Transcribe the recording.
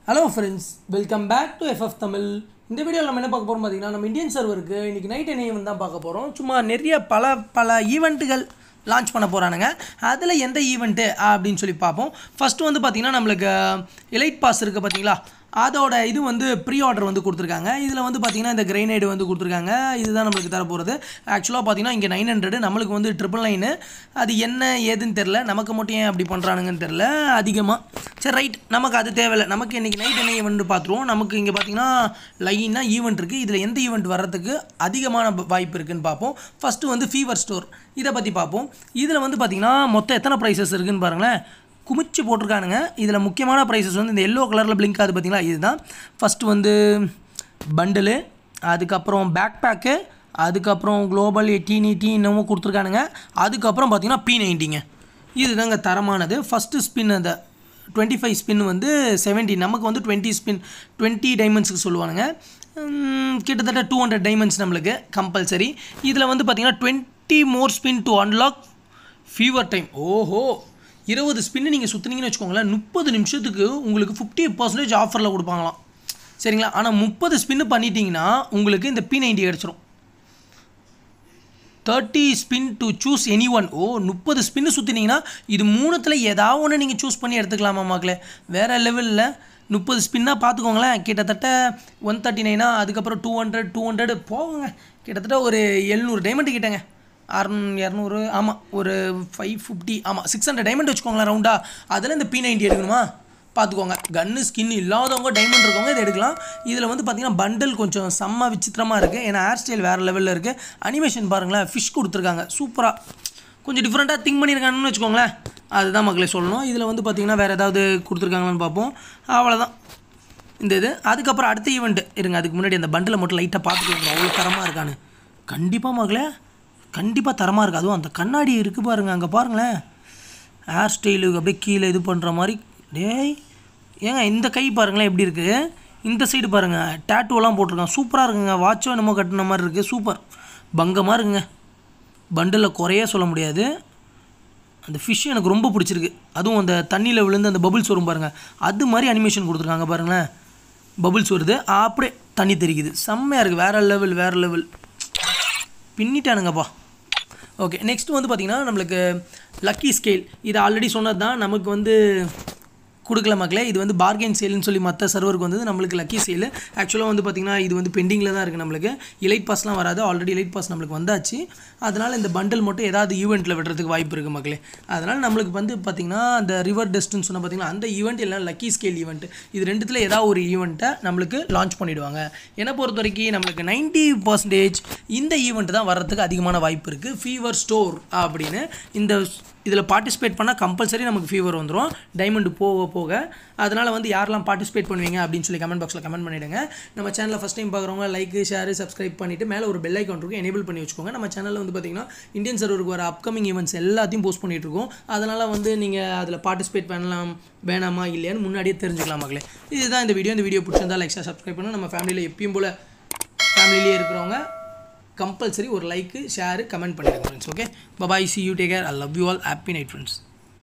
hello friends welcome back to FF Tamil இந்த வீடியோவில் நம்ம என்ன பார்க்க போகிறோம் பார்த்தீங்கன்னா நம்ம இந்தியன் சர்வருக்கு இன்றைக்கி நைட் என்ன ஈவெண்ட் தான் பார்க்க போகிறோம் சும்மா நிறைய பல பல ஈவெண்ட்டுகள் லான்ச் பண்ண போகிறானுங்க அதில் எந்த ஈவெண்ட்டு அப்படின்னு சொல்லி பார்ப்போம் ஃபஸ்ட்டு வந்து பார்த்திங்கன்னா நம்மளுக்கு எலைட் பாஸ் இருக்குது பார்த்தீங்களா அதோட இது வந்து ப்ரீ ஆர்டர் வந்து கொடுத்துருக்காங்க இதில் வந்து பார்த்திங்கன்னா இந்த கிரைனைடு வந்து கொடுத்துருக்காங்க இதுதான் நம்மளுக்கு தர போகிறது ஆக்சுவலாக பார்த்தீங்கன்னா இங்கே நைன் ஹண்ட்ரடு நம்மளுக்கு வந்து ட்ரிபிள் நைனு அது என்ன ஏதுன்னு தெரில நமக்கு மட்டும் ஏன் அப்படி பண்ணுறானுங்கன்னு தெரில அதிகமாக சரி ரைட் நமக்கு அது தேவையில்லை நமக்கு இன்றைக்கி நைட் என்ன ஈவெண்ட் பார்த்துருவோம் நமக்கு இங்கே பார்த்தீங்கன்னா லைனாக ஈவெண்ட் இருக்குது இதில் எந்த ஈவெண்ட் வர்றதுக்கு அதிகமான ப- வாய்ப்பு இருக்குன்னு பார்ப்போம் ஃபஸ்ட்டு வந்து ஃபீவர் ஸ்டோர் இதை பற்றி பார்ப்போம் இதில் வந்து பார்த்திங்கன்னா மொத்தம் எத்தனை ப்ரைஸஸ் இருக்குன்னு பாருங்களேன் குமிச்சு போட்டிருக்கானுங்க இதில் முக்கியமான ப்ரைஸஸ் வந்து இந்த எல்லோ கலரில் பிளிங்க் ஆகுது பார்த்தீங்களா இதுதான் ஃபஸ்ட்டு வந்து பண்டிலு அதுக்கப்புறம் பேக் பேக்கு அதுக்கப்புறம் குளோபல் எயிட்டீன் எயிட்டீன் இன்னமும் கொடுத்துருக்கானுங்க அதுக்கப்புறம் பார்த்தீங்கன்னா பி நைன்ட்டிங்க இதுதாங்க தரமானது ஃபஸ்ட்டு ஸ்பின் அந்த டுவெண்ட்டி ஃபைவ் ஸ்பின் வந்து 70 நமக்கு வந்து டுவெண்ட்டி ஸ்பின் டுவெண்ட்டி டைமண்ட்ஸுக்கு சொல்லுவானுங்க உம், கிட்டத்தட்ட டூ ஹண்ட்ரட் டைமண்ட்ஸ் நம்மளுக்கு கம்பல்சரி இதில் வந்து பார்த்தீங்கன்னா twenty more spin to unlock fever time ஓஹோ இருபது ஸ்பின்னு நீங்கள் சுற்றுனீங்கன்னு வச்சுக்கோங்களேன் முப்பது நிமிஷத்துக்கு உங்களுக்கு ஃபிஃப்டி பர்சன்டேஜ் ஆஃபரில் கொடுப்பாங்களாம் சரிங்களா ஆனால் முப்பது ஸ்பின்னு பண்ணிட்டீங்கன்னா உங்களுக்கு இந்த பி நைன்டி கிடச்சிரும் thirty spin to choose any one ஓ முப்பது ஸ்பின்னு சுற்றினீங்கன்னா இது மூணுத்தில் ஏதாவது ஒன்று நீங்கள் சூஸ் பண்ணி எடுத்துக்கலாமா மக்களே வேறு லெவலில் முப்பது ஸ்பின்னாக பார்த்துக்கோங்களேன் கிட்டத்தட்ட ஒன் தேர்ட்டி நைனா அதுக்கப்புறம் டூ ஹண்ட்ரட் டூ ஹண்ட்ரட் போகுங்க கிட்டத்தட்ட ஒரு எழுநூறு டைமண்ட் கிட்டங்க அறநூ இரநூறு ஆமாம் ஒரு ஃபைவ் ஃபிஃப்டி ஆமாம் சிக்ஸ் ஹண்ட்ரட் டைமண்ட் வச்சுக்கோங்களேன் ரவுண்டா அதில் இந்த பி நைன்டி எடுக்கணுமா பார்த்துக்கோங்க கன்னு ஸ்கின் இல்லாதவங்க டைமண்ட் இருக்கவங்க இதை எடுக்கலாம் இதில் வந்து பார்த்தீங்கன்னா பண்டல் கொஞ்சம் செம்ம விசித்திரமாக இருக்குது ஏன்னா ஹேர் ஸ்டைல் வேறு லெவலில் இருக்குது அனிமேஷன் பாருங்களேன் ஃபிஷ் கொடுத்துருக்காங்க சூப்பராக கொஞ்சம் டிஃப்ரெண்ட்டாக திங்க் பண்ணியிருக்காங்கன்னு வச்சுக்கோங்களேன் அதுதான் மக்களே சொல்லணும் இதில் வந்து பார்த்தீங்கன்னா வேறு ஏதாவது கொடுத்துருக்காங்களான்னு பார்ப்போம் அவ்வளோதான் இந்த இது அதுக்கப்புறம் அடுத்த ஈவெண்ட் இருங்க அதுக்கு முன்னாடி அந்த பண்டில் மட்டும் லைட்டாக பார்த்துக்கோங்க அவ்வளோ தரமாக இருக்கான்னு கண்டிப்பாக மகளே கண்டிப்பாக தரமாக இருக்குது அதுவும் அந்த கண்ணாடி இருக்குது பாருங்கள் அங்கே பாருங்களேன் ஹேர் ஸ்டைலுக்கு அப்படியே கீழே இது பண்ணுற மாதிரி டேய் ஏங்க இந்த கை பாருங்களேன் எப்படி இருக்குது இந்த சைடு பாருங்கள் டேட்டூலாம் போட்டிருக்கான் சூப்பராக இருக்குங்க வாட்சோ என்னமோ கட்டின மாதிரி இருக்குது சூப்பர் பங்கமாக இருக்குங்க பண்டில் குறையே சொல்ல முடியாது அந்த ஃபிஷ் எனக்கு ரொம்ப பிடிச்சிருக்கு அதுவும் அந்த தண்ணியில் விழுந்து அந்த பபுள்ஸ் வரும் பாருங்கள் அது மாதிரி அனிமேஷன் கொடுத்துருக்காங்க பாருங்களேன் பபுள்ஸ் வருது அப்படியே தண்ணி தெரிக்குது செம்மையாக இருக்குது வேறு லெவல் வேறு லெவல் பின்னிட்டானுங்கப்பா ஓகே நெக்ஸ்ட் வந்து பார்த்திங்கன்னா நம்மளுக்கு லக்கி ஸ்கேல் இது ஆல்ரெடி சொன்னது தான் நமக்கு வந்து கொடுக்கல மக்களே இது வந்து பார்கெயின் சேல்னு சொல்லி மற்ற சர்வருக்கு வந்தது நம்மளுக்கு லக்கி சேல் ஆக்சுவலாக வந்து பார்த்திங்கன்னா இது வந்து பெண்டிங்கில் தான் இருக்குது நம்மளுக்கு இலைட் பாஸ்லாம் வராது ஆல்ரெடி இலைட் பாஸ் நம்மளுக்கு வந்தாச்சு அதனால் இந்த பண்டில் மட்டும் ஏதாவது ஈவெண்ட்டில் விடுறதுக்கு வாய்ப்பு இருக்குது மக்களே அதனால் நம்மளுக்கு வந்து பார்த்திங்கன்னா அந்த ரிவர் டெஸ்ட்னு சொன்ன பார்த்திங்கன்னா அந்த ஈவெண்ட் இல்லை லக்கி ஸ்கேல் ஈவெண்ட் இது ரெண்டுத்தில் ஏதாவது ஒரு ஈவெண்ட்டை நம்மளுக்கு லான்ச் பண்ணிவிடுவாங்க என்னை பொறுத்த வரைக்கும் நம்மளுக்கு நைன்ட்டி பர்சன்டேஜ் இந்த ஈவெண்ட் தான் வர்றதுக்கு அதிகமான வாய்ப்பு இருக்குது ஃபீவர் ஸ்டோர் அப்படின்னு இந்த இதில் பார்ட்டிசிபேட் பண்ணால் கம்பல்சரி நமக்கு ஃபீவர் வந்துடும் டைமண்ட் போக போக அதனால் வந்து யாரெல்லாம் பார்ட்டிசிபேட் பண்ணுவீங்க அப்படின்னு சொல்லி கமெண்ட் பாக்ஸில் கமெண்ட் பண்ணிவிடுங்க நம்ம சேனலில் ஃபஸ்ட் டைம் பார்க்குறவங்க லைக் ஷேர் சப்ஸ்கிரைப் பண்ணிவிட்டு மேலே ஒரு பெல் ஐக்கான் இருக்கும் எனேபிள் பண்ணி வச்சுக்கோங்க நம்ம சேனலில் வந்து பார்த்திங்கன்னா இந்தியன் சர்வருக்கு வர அப்கமிங் ஈவெண்ட்ஸ் எல்லாத்தையும் போஸ்ட் பண்ணிட்டு இருக்கோம் அதனால் வந்து நீங்கள் அதில் பார்ட்டிசிபேட் பண்ணலாம் வேணாமா இல்லையான்னு முன்னாடியே தெரிஞ்சுக்கலாம் மக்களே இதுதான் இந்த வீடியோ இந்த வீடியோ பிடிச்சிருந்தா லைக் சப்ஸ்கிரைப் பண்ணணும் நம்ம ஃபேமிலியில் எப்பயும் போல் ஃபேமிலியிலே இருக்கிறவங்க கம்பல்சரி ஒரு லைக்கு ஷேரு கமெண்ட் பண்ணிடுங்க friends okay bye bye see you take care I love you all happy night friends